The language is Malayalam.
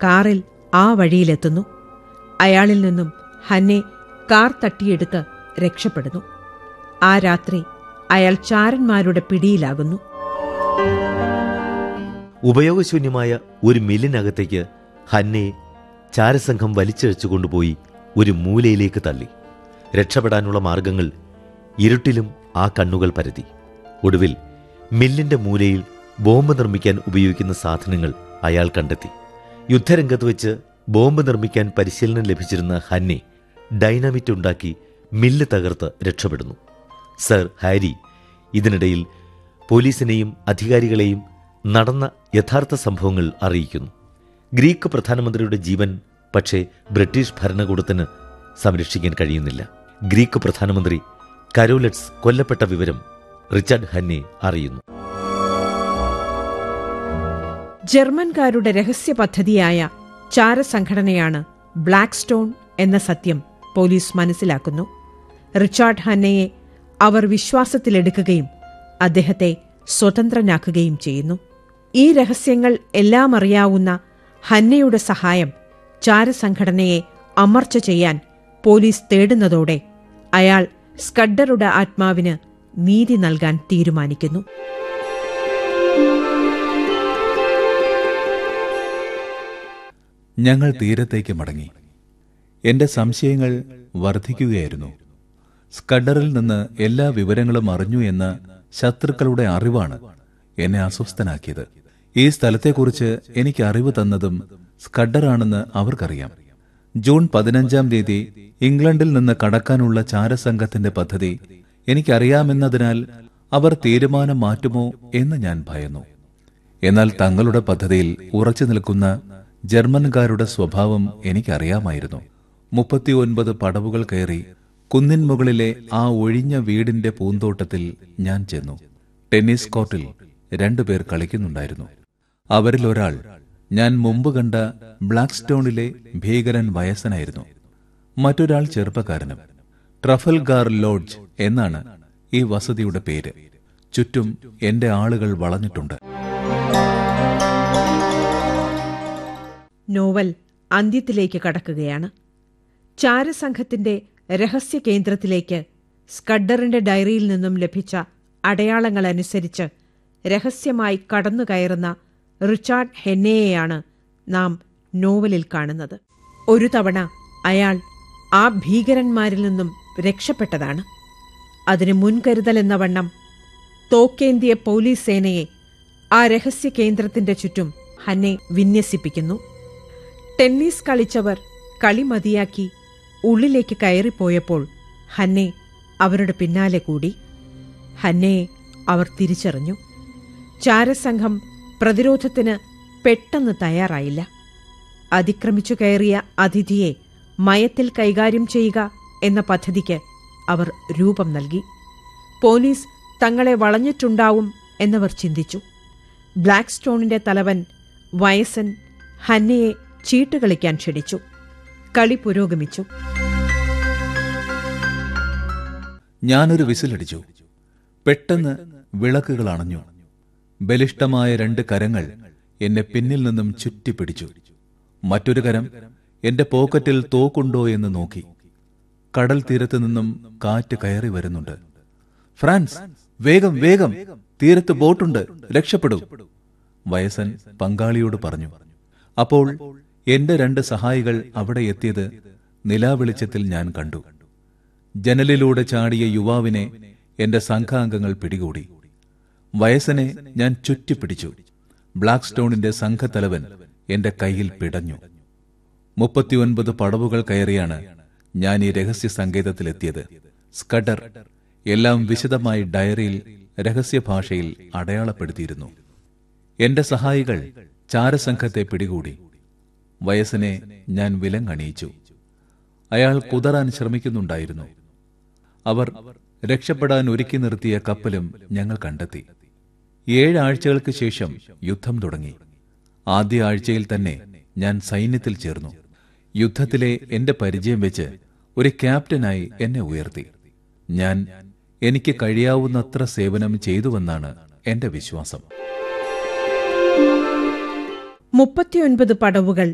കാറിൽ ആ വഴിയിലെത്തുന്നു അയാളിൽ നിന്നും ഹന്നെ കാർ തട്ടിയെടുത്ത് രക്ഷപ്പെടുന്നു ആ രാത്രി അയാൾ ചാരന്മാരുടെ പിടിയിലാകുന്നു ഉപയോഗശൂന്യമായ ഒരു മില്ലിനകത്തേക്ക് ഹന്നയെ ചാരസംഘം വലിച്ചിഴച്ചു കൊണ്ടുപോയി ഒരു മൂലയിലേക്ക് തള്ളി രക്ഷപ്പെടാനുള്ള മാർഗങ്ങൾ ഇരുട്ടിലും ആ കണ്ണുകൾ പരതി ഒടുവിൽ മില്ലിന്റെ മൂലയിൽ ബോംബ് നിർമ്മിക്കാൻ ഉപയോഗിക്കുന്ന സാധനങ്ങൾ അയാൾ കണ്ടെത്തി യുദ്ധരംഗത്ത് വെച്ച് ബോംബ് നിർമ്മിക്കാൻ പരിശീലനം ലഭിച്ചിരുന്ന ഹന്നെ ഡൈനാമിറ്റ് ഉണ്ടാക്കി മില്ല് തകർത്ത് രക്ഷപ്പെടുന്നു സർ ഹാരി ഇതിനിടയിൽ പോലീസിനെയും അധികാരികളെയും നടന്ന യഥാർത്ഥ സംഭവങ്ങൾ അറിയിക്കുന്നു ഗ്രീക്ക് പ്രധാനമന്ത്രിയുടെ ജീവൻ പക്ഷേ ബ്രിട്ടീഷ് ഭരണകൂടത്തിന് സംരക്ഷിക്കാൻ കഴിയുന്നില്ല ഗ്രീക്ക് പ്രധാനമന്ത്രി കരോലറ്റ്സ് കൊല്ലപ്പെട്ട വിവരം റിച്ചാർഡ് ഹന്നെ അറിയുന്നു ജർമ്മൻകാരുടെ രഹസ്യ പദ്ധതിയായ ചാരസംഘടനയാണ് ബ്ലാക്ക് സ്റ്റോൺ എന്ന സത്യം പോലീസ് മനസ്സിലാക്കുന്നു റിച്ചാർഡ് ഹന്നയെ അവർ വിശ്വാസത്തിലെടുക്കുകയും അദ്ദേഹത്തെ സ്വതന്ത്രനാക്കുകയും ചെയ്യുന്നു ഈ രഹസ്യങ്ങൾ എല്ലാം അറിയാവുന്ന ഹന്നയുടെ സഹായം ചാരസംഘടനയെ അമർച്ച ചെയ്യാൻ പോലീസ് തേടുന്നതോടെ അയാൾ സ്കഡറുടെ ആത്മാവിന് നീതി നൽകാൻ തീരുമാനിക്കുന്നു ഞങ്ങൾ തീരത്തേക്ക് മടങ്ങി എന്റെ സംശയങ്ങൾ വർദ്ധിക്കുകയായിരുന്നു സ്കഡറിൽ നിന്ന് എല്ലാ വിവരങ്ങളും അറിഞ്ഞു എന്ന ശത്രുക്കളുടെ അറിവാണ് എന്നെ അസ്വസ്ഥനാക്കിയത് ഈ സ്ഥലത്തെക്കുറിച്ച് എനിക്ക് അറിവ് തന്നതും സ്കഡറാണെന്ന് അവർക്കറിയാം ജൂൺ പതിനഞ്ചാം തീയതി ഇംഗ്ലണ്ടിൽ നിന്ന് കടക്കാനുള്ള ചാരസംഘത്തിന്റെ പദ്ധതി എനിക്കറിയാമെന്നതിനാൽ അവർ തീരുമാനം മാറ്റുമോ എന്ന് ഞാൻ ഭയന്നു എന്നാൽ തങ്ങളുടെ പദ്ധതിയിൽ ഉറച്ചു നിൽക്കുന്ന ജർമ്മൻകാരുടെ സ്വഭാവം എനിക്കറിയാമായിരുന്നു മുപ്പത്തിയൊൻപത് പടവുകൾ കയറി കുന്നിൻ മുകളിലെ ആ ഒഴിഞ്ഞ വീടിന്റെ പൂന്തോട്ടത്തിൽ ഞാൻ ചെന്നു ടെന്നീസ് കോർട്ടിൽ രണ്ടുപേർ കളിക്കുന്നുണ്ടായിരുന്നു അവരിൽ ഒരാൾ ഞാൻ മുമ്പ് കണ്ട ബ്ലാക്ക് സ്റ്റോണിലെ ഭീകരൻ വയസ്സനായിരുന്നു മറ്റൊരാൾ ചെറുപ്പക്കാരനും ട്രഫൽഗാർ ലോഡ്ജ് എന്നാണ് ഈ വസതിയുടെ പേര് ചുറ്റും എന്റെ ആളുകൾ വളഞ്ഞിട്ടുണ്ട് നോവൽ അന്ത്യത്തിലേക്ക് കടക്കുകയാണ് ചാരസംഘത്തിന്റെ രഹസ്യ കേന്ദ്രത്തിലേക്ക് സ്കഡറിന്റെ ഡയറിയിൽ നിന്നും ലഭിച്ച അടയാളങ്ങൾ അനുസരിച്ച് രഹസ്യമായി കടന്നുകയറുന്ന റിച്ചാർഡ് ഹെന്നയെയാണ് നാം നോവലിൽ കാണുന്നത് ഒരു തവണ അയാൾ ആ ഭീകരന്മാരിൽ നിന്നും രക്ഷപ്പെട്ടതാണ് അതിന് മുൻകരുതലെന്ന വണ്ണം തോക്കേന്തിയ പോലീസ് സേനയെ ആ രഹസ്യ കേന്ദ്രത്തിന്റെ ചുറ്റും ഹന്നെ വിന്യസിപ്പിക്കുന്നു ടെന്നീസ് കളിച്ചവർ കളി മതിയാക്കി ഉള്ളിലേക്ക് കയറിപ്പോയപ്പോൾ ഹന്നെ അവരുടെ പിന്നാലെ കൂടി ഹന്നയെ അവർ തിരിച്ചറിഞ്ഞു ചാരസംഘം പ്രതിരോധത്തിന് പെട്ടെന്ന് തയ്യാറായില്ല അതിക്രമിച്ചു കയറിയ അതിഥിയെ മയത്തിൽ കൈകാര്യം ചെയ്യുക എന്ന പദ്ധതിക്ക് അവർ രൂപം നൽകി പോലീസ് തങ്ങളെ വളഞ്ഞിട്ടുണ്ടാവും എന്നവർ ചിന്തിച്ചു ബ്ലാക്ക് സ്റ്റോണിന്റെ തലവൻ വയസ്സൻ ഹന്നയെ ചീട്ടുകളിക്കാൻ ക്ഷണിച്ചു കളി പുരോഗമിച്ചു ഞാനൊരു വിസിലടിച്ചു പെട്ടെന്ന് വിളക്കുകൾ അണഞ്ഞു ബലിഷ്ടമായ രണ്ട് കരങ്ങൾ എന്നെ പിന്നിൽ നിന്നും ചുറ്റിപ്പിടിച്ചു മറ്റൊരു കരം എന്റെ പോക്കറ്റിൽ തോക്കുണ്ടോ എന്ന് നോക്കി കടൽ തീരത്ത് നിന്നും കാറ്റ് കയറി വരുന്നുണ്ട് ഫ്രാൻസ് വേഗം വേഗം തീരത്ത് ബോട്ടുണ്ട് രക്ഷപ്പെടൂ വയസ്സൻ പങ്കാളിയോട് പറഞ്ഞു അപ്പോൾ എന്റെ രണ്ട് സഹായികൾ അവിടെ എത്തിയത് നിലാവെളിച്ചത്തിൽ ഞാൻ കണ്ടു ജനലിലൂടെ ചാടിയ യുവാവിനെ എന്റെ സംഘാംഗങ്ങൾ പിടികൂടി വയസ്സനെ ഞാൻ ചുറ്റിപ്പിടിച്ചു ബ്ലാക്ക് സ്റ്റോണിന്റെ സംഘത്തലവൻ എന്റെ കയ്യിൽ പിടഞ്ഞു മുപ്പത്തിയൊൻപത് പടവുകൾ കയറിയാണ് ഞാൻ ഈ രഹസ്യ സങ്കേതത്തിലെത്തിയത് സ്കഡർ എല്ലാം വിശദമായി ഡയറിയിൽ രഹസ്യഭാഷയിൽ അടയാളപ്പെടുത്തിയിരുന്നു എന്റെ സഹായികൾ ചാരസംഘത്തെ പിടികൂടി വയസ്സിനെ ഞാൻ വിലങ്ങണിയിച്ചു അയാൾ കുതറാൻ ശ്രമിക്കുന്നുണ്ടായിരുന്നു അവർ രക്ഷപ്പെടാൻ ഒരുക്കി നിർത്തിയ കപ്പലും ഞങ്ങൾ കണ്ടെത്തി ഏഴാഴ്ചകൾക്ക് ശേഷം യുദ്ധം തുടങ്ങി ആദ്യ ആഴ്ചയിൽ തന്നെ ഞാൻ സൈന്യത്തിൽ ചേർന്നു യുദ്ധത്തിലെ എന്റെ പരിചയം വെച്ച് ഒരു ക്യാപ്റ്റനായി എന്നെ ഉയർത്തി ഞാൻ എനിക്ക് കഴിയാവുന്നത്ര സേവനം ചെയ്തുവെന്നാണ് എന്റെ വിശ്വാസം മുപ്പത്തിയൊൻപത് പടവുകൾ